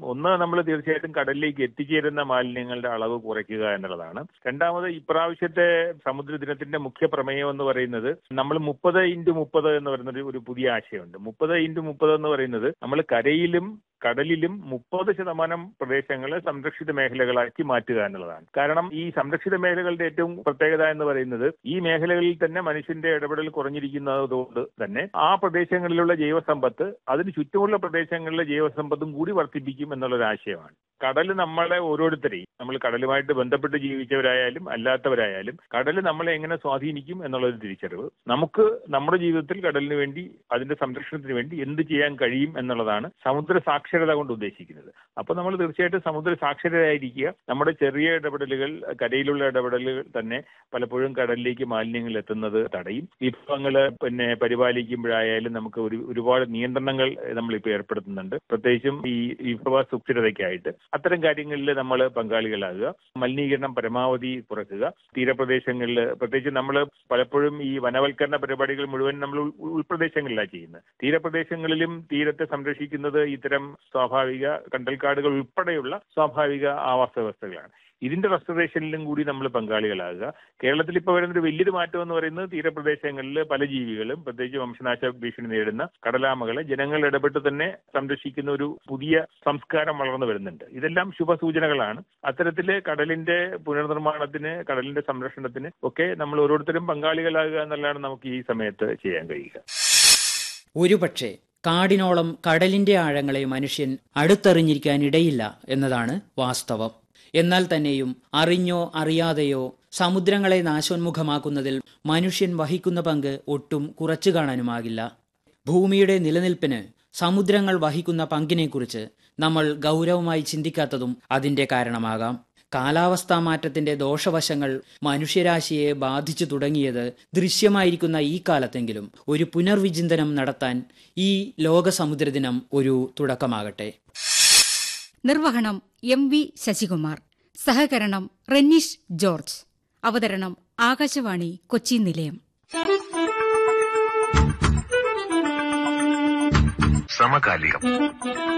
ഒന്ന് നമ്മൾ തീർച്ചയായിട്ടും കടലിലേക്ക് എത്തിച്ചേരുന്ന മാലിന്യങ്ങളുടെ അളവ് കുറയ്ക്കുക എന്നുള്ളതാണ് രണ്ടാമത് ഇപ്രാവശ്യത്തെ സമുദ്ര ദിനത്തിന്റെ മുഖ്യ പ്രമേയം എന്ന് പറയുന്നത് നമ്മൾ മുപ്പത് ഇൻറ്റു മുപ്പത് എന്ന് പറയുന്ന ഒരു- ഒരു പുതിയ ആശയമുണ്ട് മുപ്പത് ഇൻറ്റു മുപ്പത് എന്ന് പറയുന്നത് നമ്മൾ കരയിലും കടലിലും മുപ്പത് ശതമാനം പ്രദേശങ്ങളെ സംരക്ഷിത മേഖലകളാക്കി മാറ്റുക എന്നുള്ളതാണ് കാരണം ഈ സംരക്ഷിത മേഖലകളുടെ ഏറ്റവും പ്രത്യേകത എന്ന് പറയുന്നത് ഈ മേഖലകളിൽ തന്നെ മനുഷ്യന്റെ ഇടപെടൽ കുറഞ്ഞിരിക്കുന്നതുകൊണ്ട് തന്നെ ആ പ്രദേശങ്ങളിലുള്ള ജൈവസമ്പത്ത് അതിന് ചുറ്റുമുള്ള പ്രദേശങ്ങളിലെ ജൈവസമ്പത്തും കൂടി വർദ്ധിപ്പിക്കും എന്നുള്ള ഒരു ആശയമാണ് കടൽ നമ്മളെ ഓരോരുത്തരെയും നമ്മൾ കടലുമായിട്ട് ബന്ധപ്പെട്ട് ജീവിച്ചവരായാലും അല്ലാത്തവരായാലും കടൽ നമ്മളെ എങ്ങനെ സ്വാധീനിക്കും എന്നുള്ളൊരു തിരിച്ചറിവ് നമുക്ക് നമ്മുടെ ജീവിതത്തിൽ കടലിന് വേണ്ടി അതിന്റെ സംരക്ഷണത്തിന് വേണ്ടി എന്ത് ചെയ്യാൻ കഴിയും എന്നുള്ളതാണ് സമുദ്ര സാക്ഷരത കൊണ്ട് ഉദ്ദേശിക്കുന്നത് അപ്പൊ നമ്മൾ തീർച്ചയായിട്ടും സമുദ്ര സാക്ഷരരായിരിക്കുക നമ്മുടെ ചെറിയ ഇടപെടലുകൾ കരയിലുള്ള ഇടപെടലുകൾ തന്നെ പലപ്പോഴും കടലിലേക്ക് മാലിന്യങ്ങൾ എത്തുന്നത് തടയും വിഭവങ്ങൾ പിന്നെ പരിപാലിക്കുമ്പോഴായാലും നമുക്ക് ഒരു ഒരുപാട് നിയന്ത്രണങ്ങൾ നമ്മളിപ്പോൾ ഏർപ്പെടുത്തുന്നുണ്ട് പ്രത്യേകിച്ചും ഈ വിഭവ സുസ്ഥിരതയ്ക്കായിട്ട് അത്തരം കാര്യങ്ങളിൽ നമ്മൾ പങ്കാളികളാകുക മലിനീകരണം പരമാവധി കുറയ്ക്കുക തീരപ്രദേശങ്ങളിൽ പ്രത്യേകിച്ച് നമ്മൾ പലപ്പോഴും ഈ വനവൽക്കരണ പരിപാടികൾ മുഴുവൻ നമ്മൾ ഉൾ- ഉൾപ്രദേശങ്ങളിലാണ് ചെയ്യുന്നത് തീരപ്രദേശങ്ങളിലും തീരത്തെ സംരക്ഷിക്കുന്നത് ഇത്തരം സ്വാഭാവിക കണ്ടൽക്കാടുകൾ ഉൾപ്പെടെയുള്ള സ്വാഭാവിക ആവാസ വ്യവസ്ഥകളാണ് ഇതിന്റെ റെസ്റ്റോറേഷനിലും കൂടി നമ്മൾ പങ്കാളികളാകുക കേരളത്തിൽ ഇപ്പോൾ വരുന്ന ഒരു വലിയൊരു മാറ്റം എന്ന് പറയുന്നത് തീരപ്രദേശങ്ങളിൽ പല ജീവികളും പ്രത്യേകിച്ച് വംശനാശ ഭീഷണി നേരിടുന്ന കടലാമകളെ ജനങ്ങൾ ഇടപെട്ട് തന്നെ സംരക്ഷിക്കുന്ന ഒരു പുതിയ സംസ്കാരം വളർന്നു വരുന്നുണ്ട് ഇതെല്ലാം ശുഭസൂചനകളാണ് അത്തരത്തില് കടലിന്റെ പുനർനിർമ്മാണത്തിന് കടലിന്റെ സംരക്ഷണത്തിന് ഒക്കെ നമ്മൾ ഓരോരുത്തരും പങ്കാളികളാകുക എന്നുള്ളതാണ് നമുക്ക് ഈ സമയത്ത് ചെയ്യാൻ കഴിയുക ഒരുപക്ഷെ കാടിനോളം കടലിന്റെ ആഴങ്ങളെ മനുഷ്യൻ അടുത്തെറിഞ്ഞിരിക്കാൻ ഇടയില്ല എന്നതാണ് വാസ്തവം എന്നാൽ തന്നെയും അറിഞ്ഞോ അറിയാതെയോ സമുദ്രങ്ങളെ നാശോന്മുഖമാക്കുന്നതിൽ മനുഷ്യൻ വഹിക്കുന്ന പങ്ക് ഒട്ടും കുറച്ചു കാണാനുമാകില്ല ഭൂമിയുടെ നിലനിൽപ്പിന് സമുദ്രങ്ങൾ വഹിക്കുന്ന പങ്കിനെക്കുറിച്ച് നമ്മൾ ഗൗരവമായി ചിന്തിക്കാത്തതും അതിന്റെ കാരണമാകാം കാലാവസ്ഥാ മാറ്റത്തിന്റെ ദോഷവശങ്ങൾ മനുഷ്യരാശിയെ ബാധിച്ചു തുടങ്ങിയത് ദൃശ്യമായിരിക്കുന്ന ഈ കാലത്തെങ്കിലും ഒരു പുനർവിചിന്തനം നടത്താൻ ഈ ലോക സമുദ്ര ദിനം ഒരു തുടക്കമാകട്ടെ നിർവഹണം എം വി ശശികുമാർ സഹകരണം റെന്നീഷ് ജോർജ് അവതരണം ആകാശവാണി കൊച്ചി നിലയം സമകാലികം